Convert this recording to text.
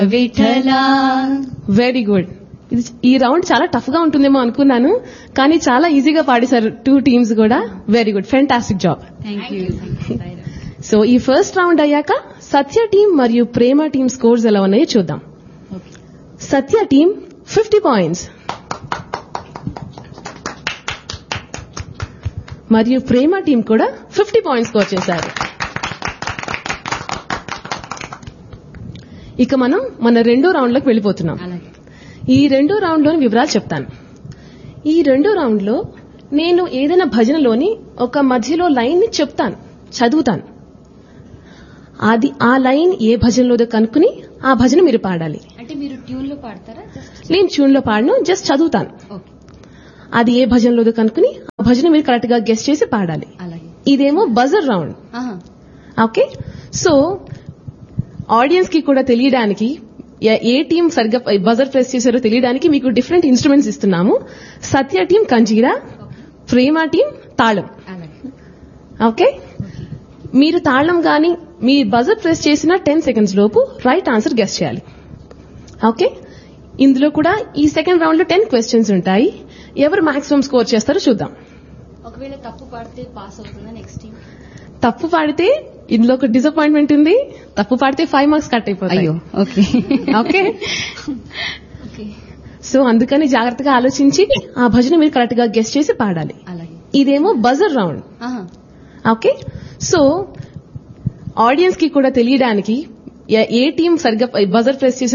Vitthala very good ఇది ఈ round చాలా టఫ్ గా ఉంటుందేమో అనుకున్నాను కానీ చాలా ఈజీగా పాడేశారు టూ టీమ్స్ కూడా very good fantastic job thank you so ఈ ఫస్ట్ రౌండ్ అయ్యాక సత్య టీం మరియు ప్రేమ టీం స్కోర్స్ ఎలా ఉన్నాయో చూద్దాం సత్య టీం ఫిఫ్టీ పాయింట్స్ మరియు ప్రేమ టీం కూడా ఫిఫ్టీ పాయింట్స్ స్కోర్ చేశారు ఇక మనం మన రెండో రౌండ్ లోకి వెళ్ళిపోతున్నాం అలాగే ఈ రెండో రౌండ్ లోని వివరాలు చెప్తాను ఈ రెండో రౌండ్ లో నేను ఏదైనా భజనలోని ఒక మధ్యలో లైన్ ని చెప్తాను చదువుతాను అది ఆ లైన్ ఏ భజనలోదో కనుక్కుని ఆ భజన మీరు పాడాలి అంటే మీరు ట్యూన్ లో పాడతారా జస్ట్ నేను ట్యూన్ లో పాడను జస్ట్ చదువుతాను ఓకే అది ఏ భజనలోదో కనుక్కుని ఆ భజన మీరు కరెక్ట్ గా గెస్ట్ చేసి పాడాలి అలాగే ఇదేమో బజర్ రౌండ్ ఆహా ఓకే సో ఆడియన్స్ కి కూడా తెలియడానికి ఏ- ఏ టీం సరిగ్గా బజర్ ప్రెస్ చేశారో తెలియడానికి మీకు డిఫరెంట్ ఇన్స్ట్రుమెంట్స్ ఇస్తున్నాము సత్య టీం కంజీరా ప్రేమ టీం తాళం అలాగే ఓకే మీరు తాళం గాని మీ బజర్ ప్రెస్ చేసిన టెన్ సెకండ్స్ లోపు రైట్ ఆన్సర్ గెస్ట్ చేయాలి ఓకే ఇందులో కూడా ఈ సెకండ్ రౌండ్ లో టెన్ క్వశ్చన్స్ ఉంటాయి ఎవరు మాక్సిమం స్కోర్ చేస్తారో చూద్దాం ఒకవేళ తప్పు పాడితే పాస్ అవుతుందా నెక్స్ట్ టీం తప్పు పాడితే ఇందులో ఒక డిసప్పాయింట్మెంట్ ఉంది తప్పు పాడితే ఫైవ్ మార్క్స్ కట్ అయిపోతాయి అయ్యో ఓకే ఓకే ఓకే సో అందుకని జాగ్రత్తగా ఆలోచించి ఆ భజన మీరు కరెక్ట్ గా గెస్ట్ చేసి పాడాలి అలాగే ఇదేమో బజర్ రౌండ్ ఆహా ఓకే సో ఆడియన్స్ కి కూడా తెలియడానికి ఏ- ఏ టీం సరిగ్గా బజర్ ప్రెస్ చేసి